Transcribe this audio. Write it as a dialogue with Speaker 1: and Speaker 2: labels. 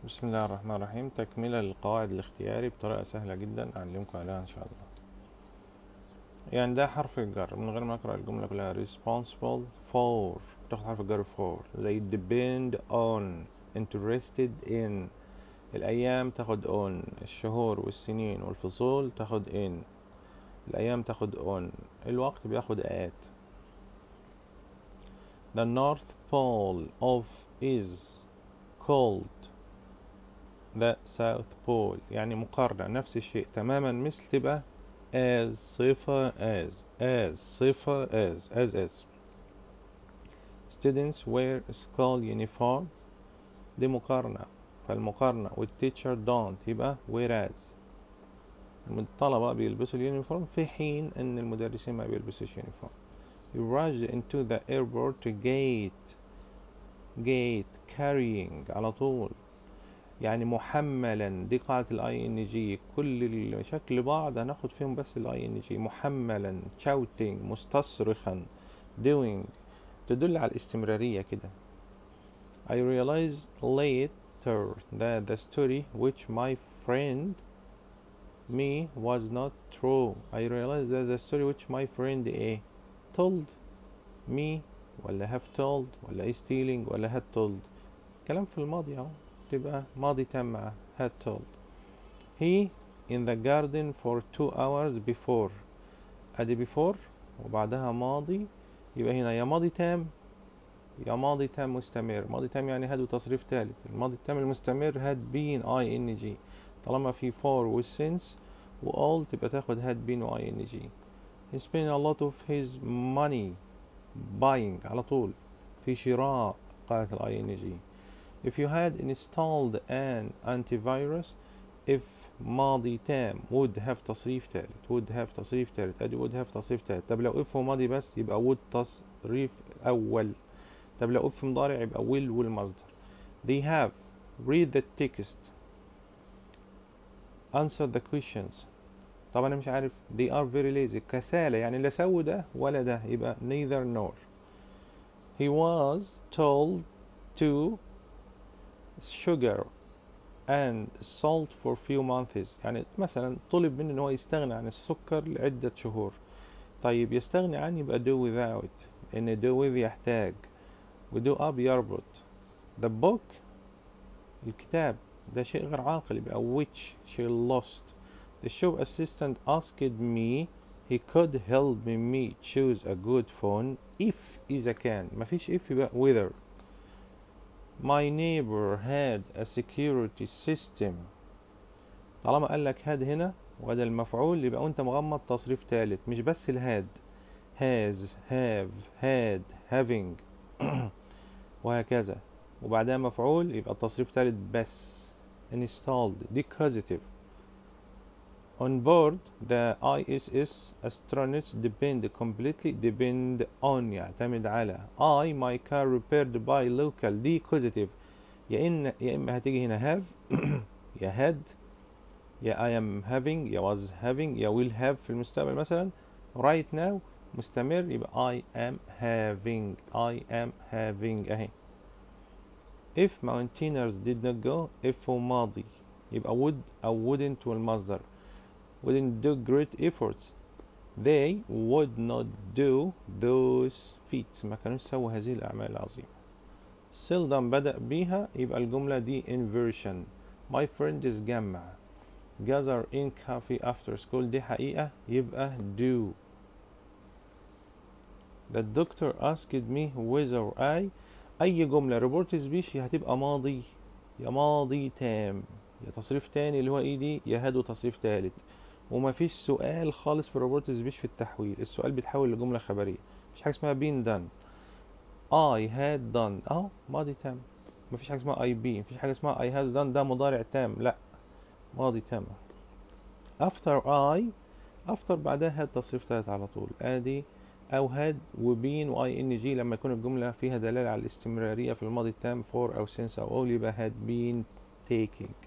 Speaker 1: بسم الله الرحمن الرحيم تكملة للقواعد الاختياري بطريقة سهلة جدا أعلمكم عليها إن شاء الله يعني ده حرف الجر من غير ما أقرأ الجملة كلها responsible for تاخد حرف الجر for زي depend on interested in الأيام تاخد on الشهور والسنين والفصول تاخد in الأيام تاخد on الوقت بياخد at The North Pole of is called the South Pole يعني مقارنة نفس الشيء تماما مثل تبقى as صفة as as صفة as as as students wear school uniform دي مقارنة فالمقارنة والteacher don't يبقى whereas الطلبة بيلبسوا اليونيفورم في حين ان المدرسين ما بيلبسوش يونيفورم You rushed into the airport gate gate carrying على طول يعني محملا دي قاعدة الاي ان جي كل اللي شكل بعض هناخد فيهم بس الاي ان جي محملا shouting مستصرخا doing تدل على الاستمرارية كده I realized later that the story which my friend me was not true I realized that the story which my friend A told me ولا have told ولا is telling ولا had told كلام في الماضي اهو تبقى ماضي تام مع had told he in the garden for two hours before ادي before وبعدها ماضي يبقى هنا يا ماضي تام يا ماضي تام مستمر ماضي تام يعني had وتصريف ثالث الماضي التام المستمر had been i n g طالما في for و since و all تبقى تاخد had been و i n g he spent a lot of his money buying على طول في شراء قاعدة الاي ان جي if you had installed an antivirus if ماضي تام would have تصريف ثالث would have تصريف ثالث ادي would have تصريف ثالث طب لو if ماضي بس يبقى would تصريف اول طب لو if مضارع يبقى will والمصدر they have read the text answer the questions طبعا انا مش عارف they are very lazy كسالى يعني لا سووا ده ولا ده يبقى neither nor he was told to sugar and salt for few months يعني مثلا طلب منه ان هو يستغنى عن السكر لعدة شهور طيب يستغني عنه يبقى do without ان do with يحتاج و do up يربط the book الكتاب ده شيء غير عاقل يبقى which she lost The shop assistant asked me he could help me choose a good phone if إذا كان مفيش if يبقى whether My neighbor had a security system طالما قال لك had هنا وده المفعول يبقى انت مغمض تصريف ثالث مش بس الهاد has have had having وهكذا وبعدها مفعول يبقى التصريف ثالث بس installed دي causative On board the ISS astronauts depend completely depend on يعتمد على I my car repaired by local دي causative يا إن يا إما هتيجي هنا have يا had يا I am having يا was having يا will have في المستقبل مثلا right now مستمر يبقى I am having I am having أهي if mountaineers did not go if هو ماضي يبقى would أو wouldn't والمصدر wouldn't do great efforts they would not do those feats ما كانوش سووا هذه الأعمال العظيمة seldom بدأ بيها يبقى الجملة دي inversion my friend is جمع gather in coffee after school دي حقيقة يبقى do the doctor asked me whether I أي جملة report speech هتبقى ماضي يا ماضي تام يا تصريف تاني اللي هو ايه دي يا هاد وتصريف تالت ومفيش سؤال خالص في الروبوت سبيش في التحويل السؤال بيتحول لجملة خبرية مفيش حاجة اسمها been done I had done اهو ماضي تام مفيش حاجة اسمها I be مفيش حاجة اسمها I has done ده مضارع تام لا ماضي تام after I after بعدها had تصريف تالت على طول ادي او had وبين واي ان جي لما يكون الجملة فيها دلالة على الاستمرارية في الماضي التام for او since او all يبقى had been taking